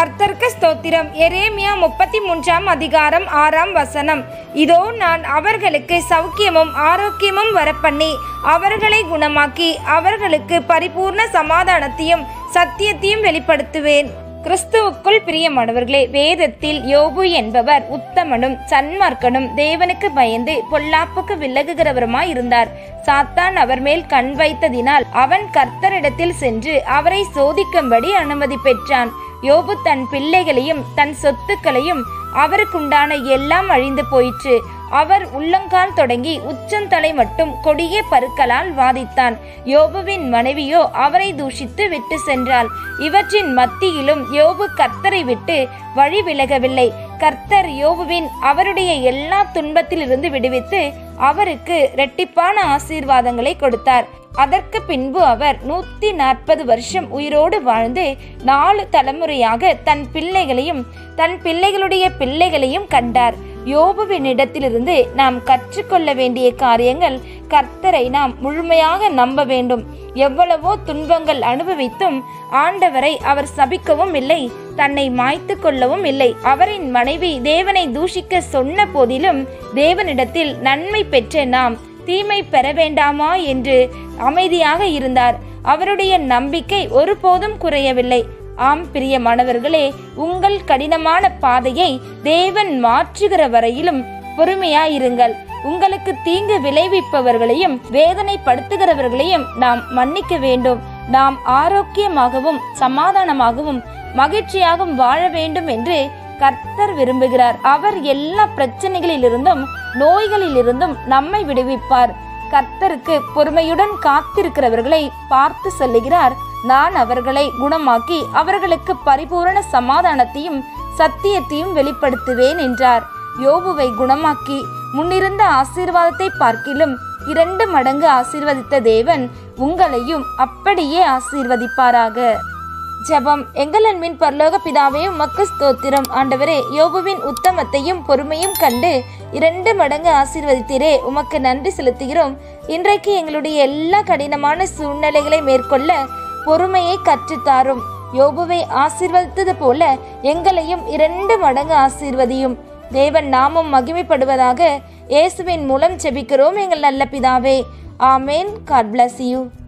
கர்த்தருக்கு ஸ்தோத்திரம் எரேமியா முப்பத்தி மூன்றாம் அதிகாரம் ஆறாம் வசனம் இதோ நான் அவர்களுக்கு சௌக்கியமும் ஆரோக்கியமும் வரப்பண்ணி அவர்களை குணமாக்கி அவர்களுக்கு பரிபூர்ண சமாதானத்தையும் சத்தியத்தையும் வெளிப்படுத்துவேன் கிறிஸ்துவுக்குள் பிரியமானவர்களே வேதத்தில் யோபு என்பவர் உத்தமனும் சன்மார்க்கனும் தேவனுக்கு பயந்து பொல்லாப்புக்கு விலகுகிறவருமாய் இருந்தார் சாத்தான் அவர் மேல் கண் வைத்ததினால் அவன் கர்த்தரிடத்தில் சென்று அவரை சோதிக்கும்படி அனுமதி பெற்றான் யோபு தன் பிள்ளைகளையும் தன் சொத்துக்களையும் அவருக்குண்டான எல்லாம் அழிந்து போயிற்று அவர் உள்ளங்கால் தொடங்கி உச்சந்தலை மட்டும் கொடிய பருக்களால் வாதித்தான் யோபுவின் மனைவியோ அவரை தூஷித்து விட்டு சென்றாள் இவற்றின் மத்தியிலும் யோபு கர்த்தரை விட்டு வழி விலகவில்லை கர்த்தர் யோபுவின் அவருடைய எல்லா துன்பத்திலிருந்து விடுவித்து அவருக்கு இரட்டிப்பான ஆசீர்வாதங்களை கொடுத்தார் அதற்கு பின்பு அவர் நூத்தி நாற்பது வருஷம் உயிரோடு வாழ்ந்து நாலு தலைமுறையாக தன் பிள்ளைகளையும் தன் பிள்ளைகளுடைய பிள்ளைகளையும் கண்டார் யோபுவின் இடத்திலிருந்து நாம் கற்றுக்கொள்ள வேண்டிய காரியங்கள் கர்த்தரை நாம் முழுமையாக நம்ப வேண்டும் எவ்வளவோ துன்பங்கள் அனுபவித்தும் ஆண்டவரை அவர் சபிக்கவும் இல்லை தன்னை மாய்த்து கொள்ளவும் இல்லை அவரின் மனைவி தேவனை தூஷிக்க சொன்ன போதிலும் தேவனிடத்தில் நன்மை பெற்ற நாம் தீமை பெற வேண்டாமா என்று அமைதியாக இருந்தார் அவருடைய நம்பிக்கை ஒருபோதும் குறையவில்லை ஆம் பிரியமானவர்களே உங்கள் கடினமான பாதையை தேவன் மாற்றுகிற வரையிலும் பொறுமையாயிருங்கள் உங்களுக்கு தீங்கு விளைவிப்பவர்களையும் வேதனைப்படுத்துகிறவர்களையும் நாம் மன்னிக்க வேண்டும் நாம் ஆரோக்கியமாகவும் சமாதானமாகவும் மகிழ்ச்சியாகவும் வாழ வேண்டும் என்று கர்த்தர் விரும்புகிறார் அவர் எல்லா பிரச்சனைகளிலிருந்தும் நோய்களிலிருந்தும் நம்மை விடுவிப்பார் கர்த்தருக்கு பொறுமையுடன் காத்திருக்கிறவர்களை பார்த்து சொல்லுகிறார் நான் அவர்களை குணமாக்கி அவர்களுக்கு பரிபூரண சமாதானத்தையும் சத்தியத்தையும் வெளிப்படுத்துவேன் என்றார் யோபுவை குணமாக்கி முன்னிருந்த ஆசீர்வாதத்தை பார்க்கிலும் இரண்டு மடங்கு ஆசீர்வதித்த தேவன் உங்களையும் அப்படியே ஆசீர்வதிப்பாராக ஜெபம் எங்கள் அன்பின் பரலோக பிதாவே உமக்கு ஸ்தோத்திரம் ஆண்டவரே யோபுவின் உத்தமத்தையும் பொறுமையும் கண்டு இரண்டு மடங்கு ஆசீர்வதித்தீரே உமக்கு நன்றி செலுத்துகிறோம் இன்றைக்கு எங்களுடைய எல்லா கடினமான சூழ்நிலைகளை மேற்கொள்ள பொறுமையை கற்றுத்தாரும் யோபுவை ஆசீர்வதித்தது போல எங்களையும் இரண்டு மடங்கு ஆசீர்வதியும் தேவன் நாமம் மகிமைப்படுவதாக இயேசுவின் மூலம் செபிக்கிறோம் எங்கள் நல்ல பிதாவே ஆமேன் காட் bless யூ